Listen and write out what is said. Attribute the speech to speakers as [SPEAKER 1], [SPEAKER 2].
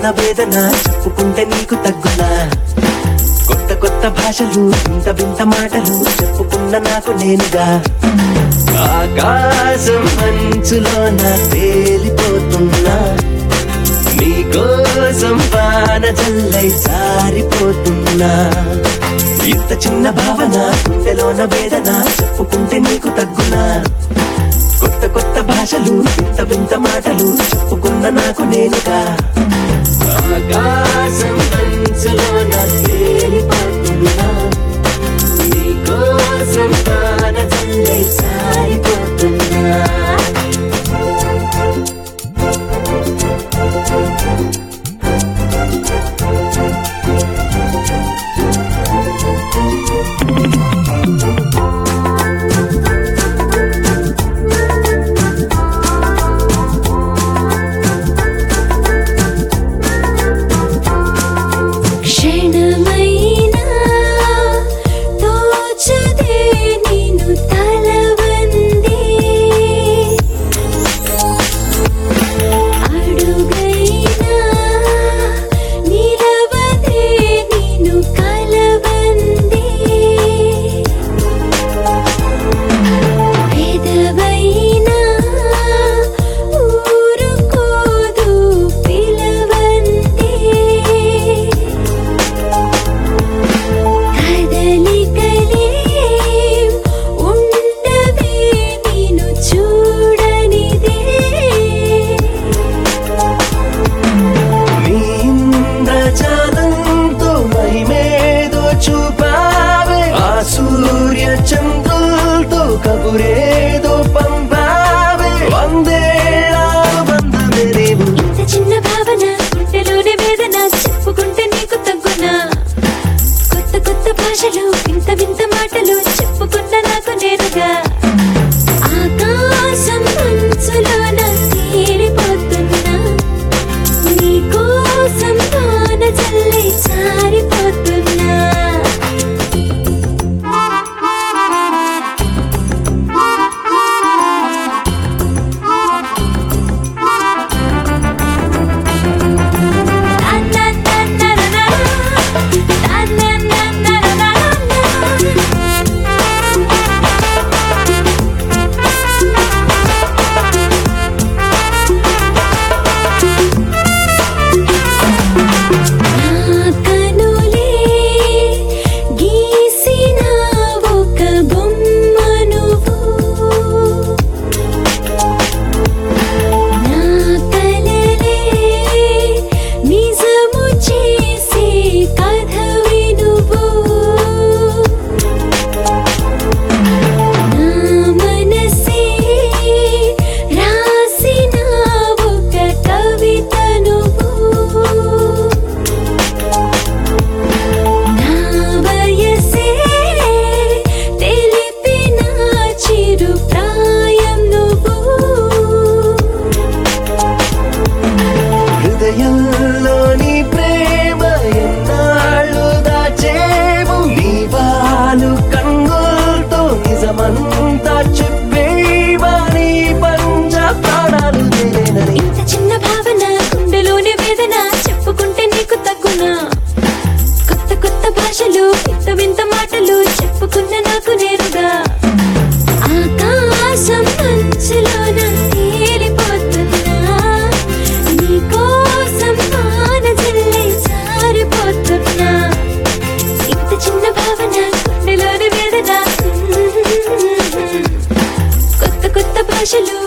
[SPEAKER 1] గుండెలోన వేదన చెప్పుకుంటే నీకు తగ్గునా కొత్త కొత్త భాషలు వింత వింత మాటలు చెప్పుకున్న నాకు నేనుగా ఆకాశం మంచులోన తేలిపోతున్నా నీకోసం వాన జల్లై జారిపోతున్నా ఇంత చిన్న భావన గుండెలోన వేదన చెప్పుకుంటే నీకు తగ్గునా కొత్త కొత్త భాషలు వింత వింత మాటలు చెప్పుకున్న నాకు నేనుగా ఆకాశం మంచులోన తేలిపోతున్నా నీకోసం వాన జల్లై జారిపోతున్నా
[SPEAKER 2] క్షణమైనా తోచదే నిన్ను తలవందే అడుగైనా నిలవదే నిన్ను కలవందే పెదవైనా ఊరుకోదు పిలవందే కదలికలే ఉండవే నిన్ను చూడనిదే
[SPEAKER 1] నీ ఇంద్రజాలంతో మహిమేదో చూపావే ఆ సూర్య చంద్రులతో కబురేదో పంపావే వందేళ్ళ బంధమే నీవు
[SPEAKER 2] ఇంత చిన్న భావన గుండెలోని వేదన చెప్పుకుంటే నీకు తగ్గునా కొత్త కొత్త భాషలు వింత వింత మాటలు చెప్పుకున్న నాకు నేరుగా ఆకాశం మంచులోన తేలిపోతున్నా నీకోసం వాన జల్లై జారిపోతున్నా కనులే గీసిన ఒక బొమ్మ నువ్వు నా కలలే నిజము చేసే కథవి నువ్వు నా మనసే రాసిన ఒక కవిత నువ్వు నా వయసే తెలిపిన చిరు ప్రాయం నువ్వు
[SPEAKER 1] హృదయంలోని ప్రేమ ఎన్నాళ్ళు దాచేవు నీ వాలు కన్నులతో నిజమంతా చెప్పేవా నీ పంచ ప్రాణాలు నేనని
[SPEAKER 2] ఇంత చిన్న భావన గుండెలోని వేదన చెప్పుకుంటే నీకు తగ్గునా కొత్త కొత్త భాషలు వింత వింత మాటలు చెప్పుకున్న నాకు నేరుగా ఆకాశం మంచులోన తేలిపోతున్నా నీకోసం వాన జల్లై జారిపోతున్నా ఇంత చిన్న భావన గుండెలోని వేదన కొత్త కొత్త భాషలు